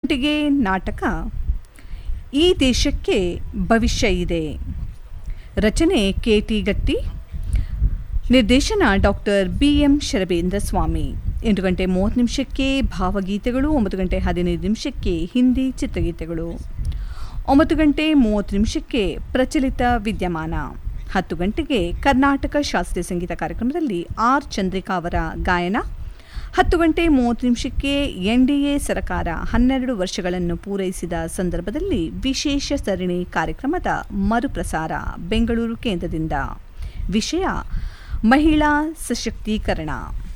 ಗಂಟೆಗೆ ನಾಟಕ ಈ ದೇಶಕ್ಕೆ ಭವಿಷ್ಯ ಇದೆ ರಚನೆ ಕೆ ಟಿ ಗಟ್ಟಿ ನಿರ್ದೇಶನ doctor B M Sharabendra Swami ಎಂಟು ಗಂಟೆ ಮೂವತ್ತು ನಿಮಿಷಕ್ಕೆ ಭಾವಗೀತೆಗಳು ಒಂಬತ್ತು ಗಂಟೆ ಹದಿನೈದು ನಿಮಿಷಕ್ಕೆ ಹಿಂದಿ ಚಿತ್ರಗೀತೆಗಳು ಒಂಬತ್ತು ಗಂಟೆ ಮೂವತ್ತು ನಿಮಿಷಕ್ಕೆ ಪ್ರಚಲಿತ ವಿದ್ಯಮಾನ ಹತ್ತು ಗಂಟೆಗೆ ಕರ್ನಾಟಕ ಶಾಸ್ತ್ರೀಯ ಸಂಗೀತ ಕಾರ್ಯಕ್ರಮದಲ್ಲಿ ಆರ್ ಚಂದ್ರಿಕಾ ಅವರ ಗಾಯನ ಹತ್ತು ಗಂಟೆ ಮೂವತ್ತು ನಿಮಿಷಕ್ಕೆ ಎನ್ ಡಿ ಎ ಸರ್ಕಾರ ಹನ್ನೆರಡು ವರ್ಷಗಳನ್ನು ಪೂರೈಸಿದ ಸಂದರ್ಭದಲ್ಲಿ ವಿಶೇಷ ಸರಣಿ ಕಾರ್ಯಕ್ರಮದ ಮರುಪ್ರಸಾರ ಬೆಂಗಳೂರು ಕೇಂದ್ರದಿಂದ ವಿಷಯ ಮಹಿಳಾ ಸಶಕ್ತೀಕರಣ